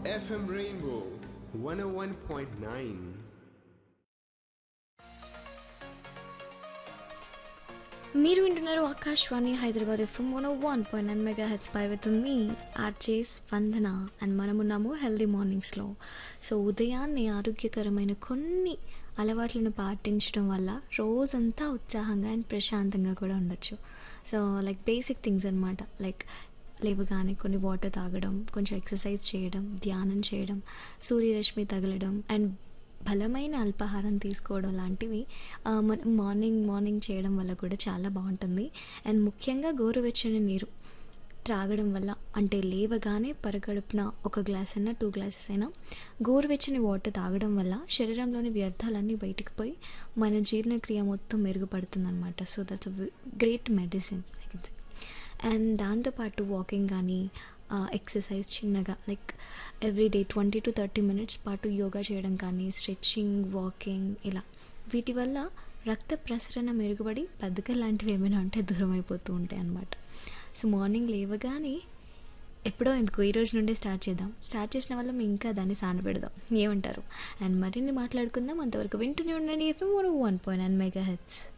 FM Rainbow 101.9. మీరు వింటున్నారు Akashvani Hyderabad FM one one point nine mega heads పై విత్ మీ ఆర్జే స్పందన అండ్ మనమున్నాము హెల్దీ మార్నింగ్స్లో సో ఉదయాన్నే ఆరోగ్యకరమైన కొన్ని అలవాట్లను పాటించడం వల్ల రోజంతా ఉత్సాహంగా అండ్ ప్రశాంతంగా కూడా ఉండొచ్చు సో లైక్ బేసిక్ థింగ్స్ అనమాట లైక్ లేవగానే కొన్ని వాటర్ తాగడం కొంచెం ఎక్సర్సైజ్ చేయడం ధ్యానం చేయడం సూర్యరశ్మి తగలడం అండ్ బలమైన అల్పాహారం తీసుకోవడం లాంటివి ఆ, మనం మార్నింగ్ మార్నింగ్ చేయడం వల్ల కూడా చాలా బాగుంటుంది అండ్ ముఖ్యంగా గోరువెచ్చని నీరు త్రాగడం వల్ల అంటే లేవగానే పరగడుపున ఒక గ్లాస్ అయినా టూ గ్లాసెస్ అయినా గోరువెచ్చని వాటర్ తాగడం వల్ల శరీరంలోని వ్యర్థాలన్నీ బయటికి పోయి మన జీర్ణక్రియ మొత్తం మెరుగుపడుతుందన్నమాట so that's great medicine like and దాంతోపాటు వాకింగ్ కానీ ఎక్సర్సైజ్ చిన్నగా like everyday twenty to thirty minutes పాటు యోగా చేయడం కానీ స్ట్రెచ్చింగ్ వాకింగ్ ఇలా వీటి వల్ల రక్త ప్రసరణ మెరుగుపడి బద్ధకం లాంటివి ఏమైనా ఉంటే దూరం అయిపోతూ ఉంటాయి అన్నమాట సో మార్నింగ్ లేవగానే ఎప్పుడో ఎందుకు ఈ రోజు నుండే స్టార్ట్ చేద్దాం స్టార్ట్ చేసిన వల్ల మేము ఇంకా దాన్ని సాన పెడదాం ఏమంటారు అండ్ మరిన్ని మాట్లాడుకుందాం అంతవరకు వింటూనే ఉండండి FM one point nine mega heads